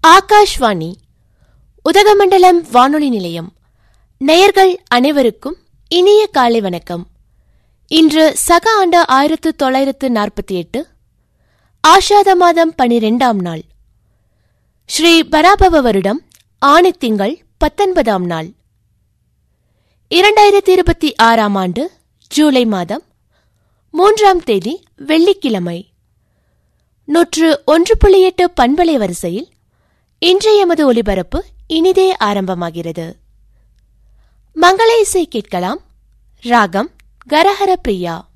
ஆகாஷ்வாணி உதகமண்டலம் வானொலி நிலையம் நேயர்கள் அனைவருக்கும் இனிய காலை வணக்கம் இன்று சக ஆண்டு ஆயிரத்து தொள்ளாயிரத்து நாற்பத்தி எட்டு ஆஷாத மாதம் பனிரெண்டாம் நாள் ஸ்ரீ பராபவ வருடம் ஆணித்திங்கள் பத்தொன்பதாம் நாள் இரண்டாயிரத்தி இருபத்தி ஆறாம் ஆண்டு ஜூலை மாதம் மூன்றாம் தேதி வெள்ளிக்கிழமை நூற்று ஒன்று புள்ளி எட்டு பண்பலை வரிசையில் இன்றைய எமது ஒலிபரப்பு இனிதே ஆரம்பமாகிறது மங்கள இசை கேட்கலாம் ராகம் கரஹர பிரியா